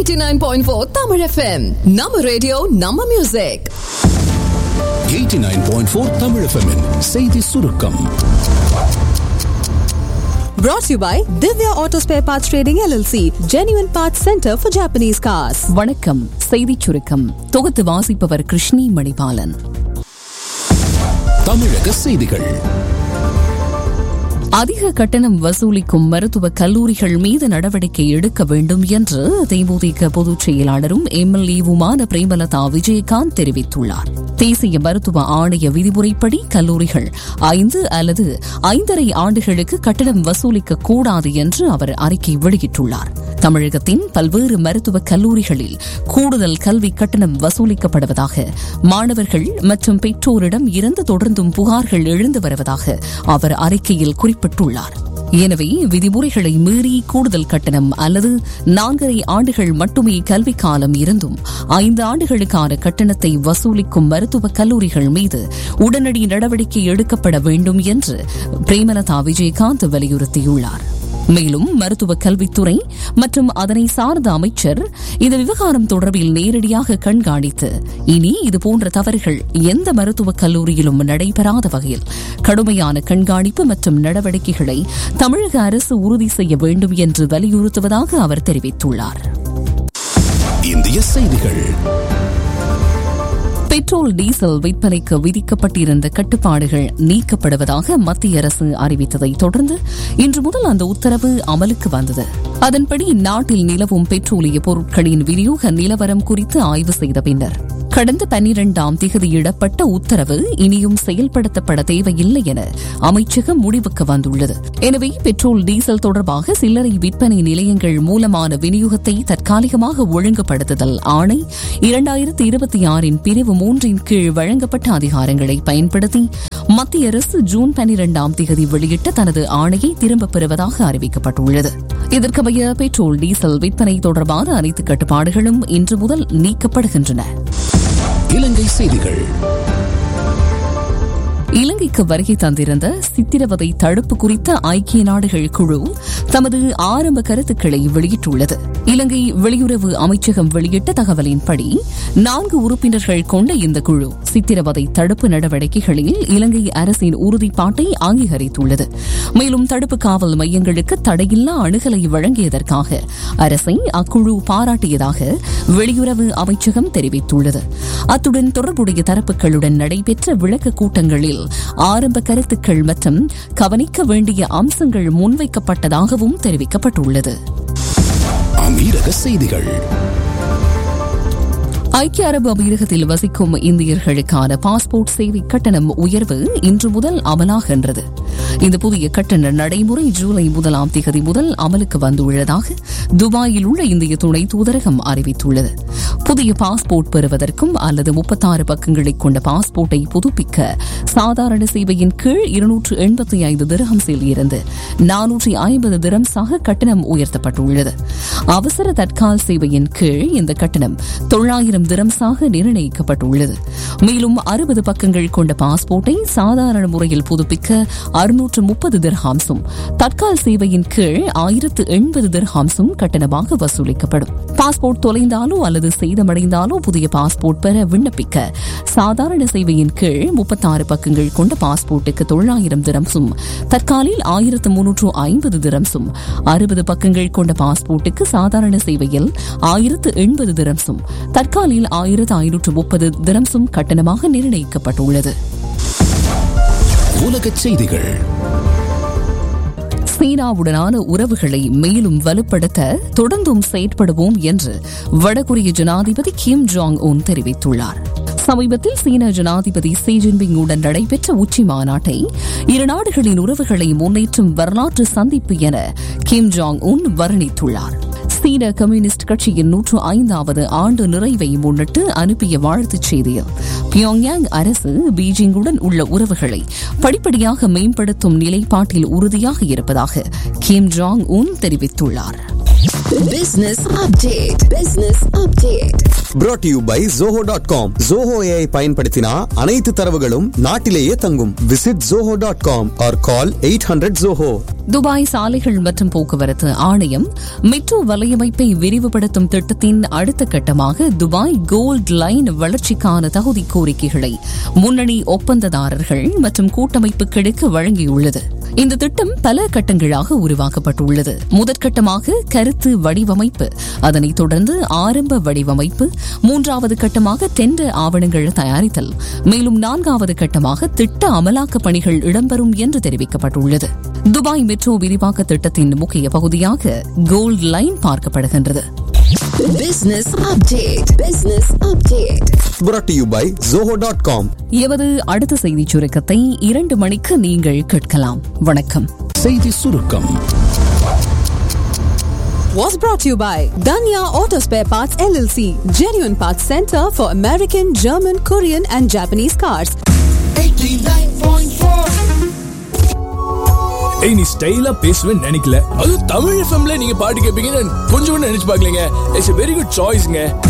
89.4 Tamil FM நம்ம radio நம்ம music 89.4 Tamil FM -இன் செய்தி சுருக்கம் Brought to you by Divya Auto Spare Parts Trading LLC, Genuine Parts Center for Japanese Cars. வணக்கம் செய்திச் சுருக்கம் தொகுத்து வாசிப்பவர் கிருஷ்ணி மணிபாலன் தமிழக செய்திகள் அதிக கட்டணம் வசூலிக்கும் மருத்துவ கல்லூரிகள் மீது நடவடிக்கை எடுக்க வேண்டும் என்று தேமுதிக பொதுச் செயலாளரும் எம்எல்ஏவுமான பிரேமலதா விஜயகாந்த் தெரிவித்துள்ளார் தேசிய மருத்துவ ஆணைய விதிமுறைப்படி கல்லூரிகள் ஐந்து அல்லது ஐந்தரை ஆண்டுகளுக்கு கட்டணம் வசூலிக்க கூடாது என்று அவர் அறிக்கை வெளியிட்டுள்ளார் தமிழகத்தின் பல்வேறு மருத்துவக் கல்லூரிகளில் கூடுதல் கல்வி கட்டணம் வசூலிக்கப்படுவதாக மாணவர்கள் மற்றும் பெற்றோரிடம் இருந்து தொடர்ந்தும் புகார்கள் எழுந்து வருவதாக அவர் அறிக்கையில் குறிப்பிட்டுள்ளார் எனவே விதிமுறைகளை மீறி கூடுதல் கட்டணம் அல்லது நான்கரை ஆண்டுகள் மட்டுமே கல்வி காலம் இருந்தும் ஐந்து ஆண்டுகளுக்கான கட்டணத்தை வசூலிக்கும் மருத்துவக் கல்லூரிகள் மீது உடனடி நடவடிக்கை எடுக்கப்பட வேண்டும் என்று பிரேமலதா விஜயகாந்த் வலியுறுத்தியுள்ளார் மேலும் மருத்துவ கல்வித்துறை மற்றும் அதனை சார்ந்த அமைச்சர் இந்த விவகாரம் தொடர்பில் நேரடியாக கண்காணித்து இனி இதுபோன்ற தவறுகள் எந்த மருத்துவக் கல்லூரியிலும் நடைபெறாத வகையில் கடுமையான கண்காணிப்பு மற்றும் நடவடிக்கைகளை தமிழக அரசு உறுதி செய்ய வேண்டும் என்று வலியுறுத்துவதாக அவர் தெரிவித்துள்ளார் இந்திய செய்திகள் பெட்ரோல் டீசல் விற்பனைக்கு விதிக்கப்பட்டிருந்த கட்டுப்பாடுகள் நீக்கப்படுவதாக மத்திய அரசு அறிவித்ததை தொடர்ந்து இன்று முதல் அந்த உத்தரவு அமலுக்கு வந்தது அதன்படி நாட்டில் நிலவும் பெட்ரோலிய பொருட்களின் விநியோக நிலவரம் குறித்து ஆய்வு செய்த பின்னர் கடந்த பன்னிரண்டாம் திகதியிடப்பட்ட உத்தரவு இனியும் செயல்படுத்தப்பட தேவையில்லை என அமைச்சகம் முடிவுக்கு வந்துள்ளது எனவே பெட்ரோல் டீசல் தொடர்பாக சில்லறை விற்பனை நிலையங்கள் மூலமான விநியோகத்தை தற்காலிகமாக ஒழுங்குபடுத்துதல் ஆணை இரண்டாயிரத்தி இருபத்தி ஆறின் பிரிவு மூன்றின் கீழ் வழங்கப்பட்ட அதிகாரங்களை பயன்படுத்தி மத்திய அரசு ஜூன் பனிரெண்டாம் திகதி வெளியிட்ட தனது ஆணையை திரும்பப் பெறுவதாக அறிவிக்கப்பட்டுள்ளது இதற்கமைய பெட்ரோல் டீசல் விற்பனை தொடர்பான அனைத்து கட்டுப்பாடுகளும் இன்று முதல் நீக்கப்படுகின்றன இலங்கை செய்திகள் இலங்கைக்கு வருகை தந்திருந்த சித்திரவதை தடுப்பு குறித்த ஐக்கிய நாடுகள் குழு தமது ஆரம்ப கருத்துக்களை வெளியிட்டுள்ளது இலங்கை வெளியுறவு அமைச்சகம் வெளியிட்ட தகவலின்படி நான்கு உறுப்பினர்கள் கொண்ட இந்த குழு சித்திரவதை தடுப்பு நடவடிக்கைகளில் இலங்கை அரசின் உறுதிப்பாட்டை அங்கீகரித்துள்ளது மேலும் தடுப்பு காவல் மையங்களுக்கு தடையில்லா அணுகலை வழங்கியதற்காக அரசை அக்குழு பாராட்டியதாக வெளியுறவு அமைச்சகம் தெரிவித்துள்ளது அத்துடன் தொடர்புடைய தரப்புகளுடன் நடைபெற்ற விளக்க கூட்டங்களில் ஆரம்ப கருத்துக்கள் மற்றும் கவனிக்க வேண்டிய அம்சங்கள் முன்வைக்கப்பட்டதாகவும் தெரிவிக்கப்பட்டுள்ளது அமீரக செய்திகள் ஐக்கிய அரபு அமீரகத்தில் வசிக்கும் இந்தியர்களுக்கான பாஸ்போர்ட் சேவை கட்டணம் உயர்வு இன்று முதல் அமலாகின்றது இந்த புதிய கட்டண நடைமுறை ஜூலை முதலாம் தேதி முதல் அமலுக்கு வந்துள்ளதாக துபாயில் உள்ள இந்திய துணை தூதரகம் அறிவித்துள்ளது புதிய பாஸ்போர்ட் பெறுவதற்கும் அல்லது முப்பத்தாறு பக்கங்களை கொண்ட பாஸ்போர்ட்டை புதுப்பிக்க சாதாரண சேவையின் கீழ் இருநூற்று எண்பத்தி ஐந்து திரஹம்ஸில் இருந்து நானூற்றி ஐம்பது திரம்ஸாக கட்டணம் உயர்த்தப்பட்டுள்ளது அவசர தற்கால் சேவையின் கீழ் இந்த கட்டணம் தொள்ளாயிரம் திரம்ஸாக நிர்ணயிக்கப்பட்டுள்ளது மேலும் அறுபது பக்கங்கள் கொண்ட பாஸ்போர்ட்டை சாதாரண முறையில் புதுப்பிக்க அறுநூற்று முப்பது திர்ஹாம்ஸும் தற்கால் சேவையின் கீழ் ஆயிரத்து எண்பது திர்ஹாம்ஸும் கட்டணமாக வசூலிக்கப்படும் பாஸ்போர்ட் தொலைந்தாலோ அல்லது சேதமடைந்தாலோ புதிய பாஸ்போர்ட் பெற விண்ணப்பிக்க சாதாரண சேவையின் கீழ் முப்பத்தாறு பக்கங்கள் கொண்ட பாஸ்போர்ட்டுக்கு தொள்ளாயிரம் திரம்ஸும் தற்காலில் ஆயிரத்து முன்னூற்று ஐம்பது திரம்ஸும் அறுபது பக்கங்கள் கொண்ட பாஸ்போர்ட்டுக்கு சாதாரண சேவையில் ஆயிரத்து எண்பது திரம்ஸும் தற்காலில் ஆயிரத்து ஐநூற்று முப்பது திரம்ஸும் கட்டணமாக நிர்ணயிக்கப்பட்டுள்ளது உலகச் செய்திகள் சீனாவுடனான உறவுகளை மேலும் வலுப்படுத்த தொடர்ந்தும் செயற்படுவோம் என்று வடகொரிய ஜனாதிபதி கிம் ஜாங் உன் தெரிவித்துள்ளார் சமீபத்தில் சீன ஜனாதிபதி சி ஜின்பிங்குடன் நடைபெற்ற உச்சி மாநாட்டை இரு நாடுகளின் உறவுகளை முன்னேற்றும் வரலாற்று சந்திப்பு என கிம் ஜாங் உன் வர்ணித்துள்ளார் சீன கம்யூனிஸ்ட் கட்சியின் நூற்று ஐந்தாவது ஆண்டு நிறைவை முன்னிட்டு அனுப்பிய வாழ்த்துச் செய்தியில் பியோங்யாங் அரசு பீஜிங்குடன் உள்ள உறவுகளை படிப்படியாக மேம்படுத்தும் நிலைப்பாட்டில் உறுதியாக இருப்பதாக கிம் ஜாங் உன் தெரிவித்துள்ளார் Business update. Business update. brought to you by zoho.com dot com Zoho AI பயன்படுத்தினா அனைத்து தரவுகளும் நாட்டிலேயே தங்கும் visit zoho.com dot com or call eight hundred Zoho Dubai சாலைகள் மற்றும் போக்குவரத்து ஆணையம் மெட்ரோ வலையமைப்பை விரிவுபடுத்தும் திட்டத்தின் அடுத்த கட்டமாக துபாய் கோல்ட் லைன் வளர்ச்சிக்கான தகுதி கோரிக்கைகளை முன்னணி ஒப்பந்ததாரர்கள் மற்றும் கூட்டமைப்புகளுக்கு வழங்கியுள்ளது இந்த திட்டம் பல கட்டங்களாக உருவாக்கப்பட்டுள்ளது முதற்கட்டமாக கருத்து வடிவமைப்பு அதனைத் தொடர்ந்து ஆரம்ப வடிவமைப்பு மூன்றாவது கட்டமாக டெண்டர் ஆவணங்கள் தயாரித்தல் மேலும் நான்காவது கட்டமாக திட்ட அமலாக்க பணிகள் இடம்பெறும் என்று தெரிவிக்கப்பட்டுள்ளது துபாய் மெட்ரோ விரிவாக்க திட்டத்தின் முக்கிய பகுதியாக கோல்ட் லைன் பார்க்கப்படுகின்றது Business update. Business update. brought to you by zoho.com dot com எமது அடுத்த செய்திச் சுருக்கத்தை இரண்டு மணிக்கு நீங்கள் கேட்கலாம் வணக்கம் செய்தி சுருக்கம் Was brought to you by Danya Auto Spare Parts LLC, genuine parts center for American, German, Korean, and Japanese cars. ஏய் நீ ஸ்டைலா பேசுவேன்னு நினைக்கல அது தமிழ் எஃப்எம்ல நீங்க பாட்டு கேட்பீங்கன்னு கொஞ்சம் கூட நினைச்சு பார்க்கலங்க இட்ஸ் வெரி குட் சாய்ஸ்ங்க